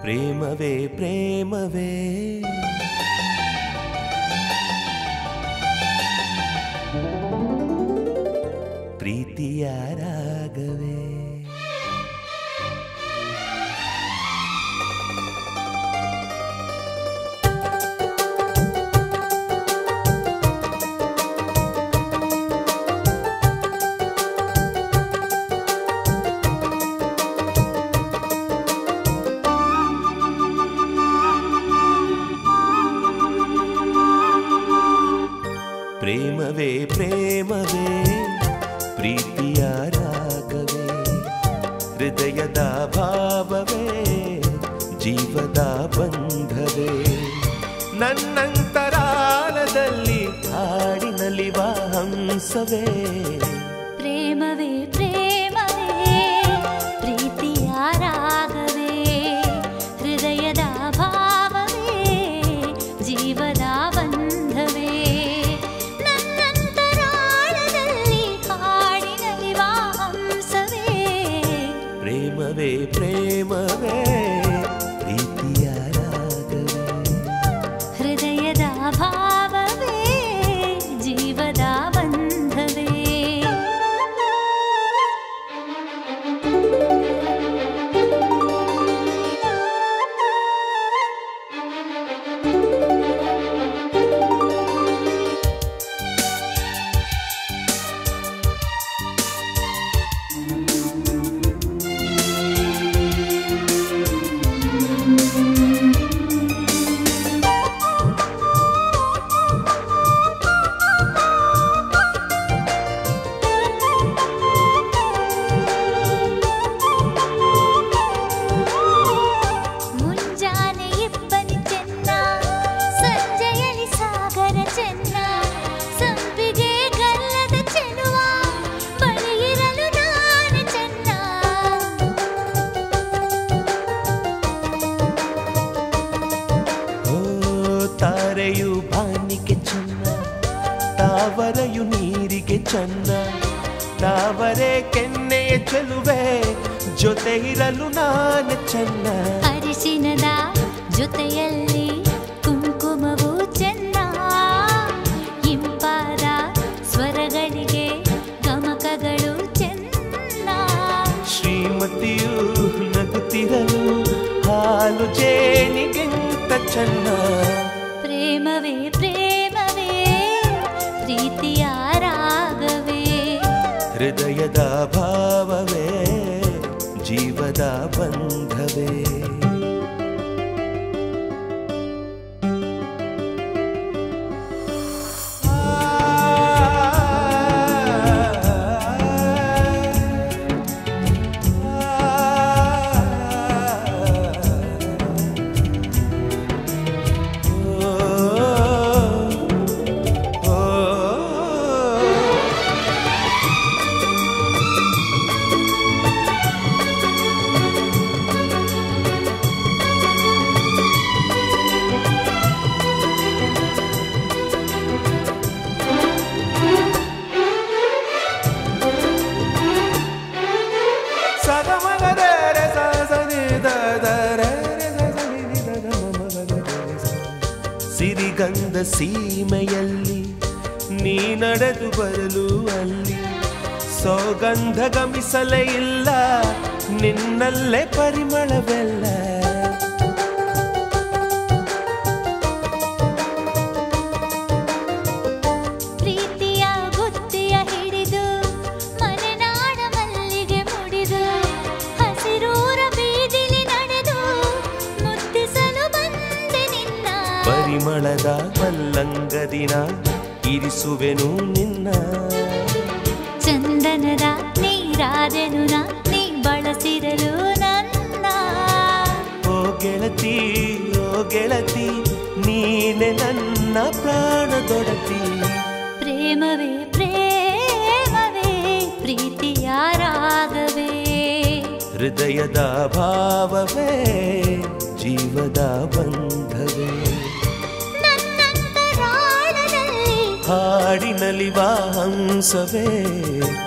ಪ್ರೇಮವೇ ಪ್ರೇಮವೇ ಪ್ರೀತಿಯ ರಾಗವೇ ಪ್ರೇಮವೇ ಪ್ರೇಮವೇ ಪ್ರೀತಿಯ ರಾಗವೇ ಹೃದಯದ ಭಾವವೇ ಜೀವದ ಬಂಧವೇ ನನ್ನಂತರಾಳದಲ್ಲಿ ಹಾಡಿನಲಿವ ಹಂಸವೇ ಪ್ರೇಮವೇ ಪ್ರೇಮವೇ ಪ್ರೀತಿಯ ರಾಗವೇ ಹೃದಯದ ಭಾವವೇ ಜೀವದ ಬಂಧವೇ ನನ್ನಂತರಾಳದಲ್ಲಿ ಕಾಡಿನಲಿವ ಹಂಸವೇ ಪ್ರೇಮವೇ ಪ್ರೇಮವೇ ಪ್ರೀತಿಯ ರಾಗವೇ ಹೃದಯದ ಭಾವವೇ ಜೀವದ ಬಂಧವೇ ಮುಂಜಾನೆ ಇಬ್ಬನಿ ಚೆನ್ನ ಸಂಜೆಯಲ್ಲಿ ಸಾಗರ ಚೆನ್ನ ಸಂಪಿಗೆ ಗಲ್ಲದ ಚೆನ್ನುವ ಬಳಿಯಿರಲು ನಾನು ಚೆನ್ನ ಓ ತಾರೆಯು ಬಾನಿಗೆ ಚೆನ್ನ ತಾವರೆಯು ನೀರಿಗೆ ಚೆನ್ನ ತಾವರೆ ಕೆನ್ನೆಯ ಚೆಲುವೆ ಜೊತೆ ಇರಲು ನಾನು ಚೆನ್ನ ಅರಿಶಿನದ ಜೊತೆಯಲ್ಲಿ ಕುಂಕುಮವು ಚೆನ್ನ ಇಂಪಾದ ಸ್ವರಗಳಿಗೆ ಗಮಕಗಳು ಚೆನ್ನ ಶ್ರೀಮತಿಯು ನಗುತ್ತಿರಲು ಹಾಲು ಜೇನಿಗಿಂತ ಚೆನ್ನ ಪ್ರೇಮವೇ ಪ್ರೇಮವೇ ಪ್ರೀತಿಯ ರಾಗವೇ ಹೃದಯದ ಭಾವವೇ ಜೀವದ ಬಂಧವೇ ಸಿರಿಗಂಧ ಸೀಮೆಯಲ್ಲಿ ನೀ ನಡೆದು ಬರಲು ಅಲ್ಲಿ ಸೌಗಂಧ ಗಮಿಸಲೇ ಇಲ್ಲ ನಿನ್ನಲ್ಲೇ ಪರಿಮಳವೆಲ್ಲ ಪ್ರೀತಿಯ ಬುದ್ಧಿಯ ಹಿಡಿದು ಮಲೆನಾಡ ಮಲ್ಲಿಗೆ ಮುಡಿದು ಹಸಿರೂರ ಬೀದಿಲಿ ನಡೆದು ಮುತ್ತಿಸಲು ಬಂದೆ ನಿನ್ನ ಪರಿಮಳದ ಮಲ್ಲಂಗದಿನ ಇರಿಸುವೆನು ನಿನ್ನ ಚಂದನದ ನೀರಾದೆನು ನಾ ನೀ ಬಳಸಿರಲು ನನ್ನ ಓ ಗೆಳತಿ ಓ ಗೆಳತಿ ನೀನೆ ನನ್ನ ಪ್ರಾಣದೊಡತಿ ಪ್ರೇಮವೇ ಪ್ರೇಮವೇ ಪ್ರೀತಿಯ ರಾಗವೇ ಹೃದಯದ ಭಾವವೇ ಜೀವದ ಬಂಧವೇ ನನ್ನಂತರಾಳದಲ್ಲಿ ಹಾಡಿನಲಿವ ಹಂಸವೇ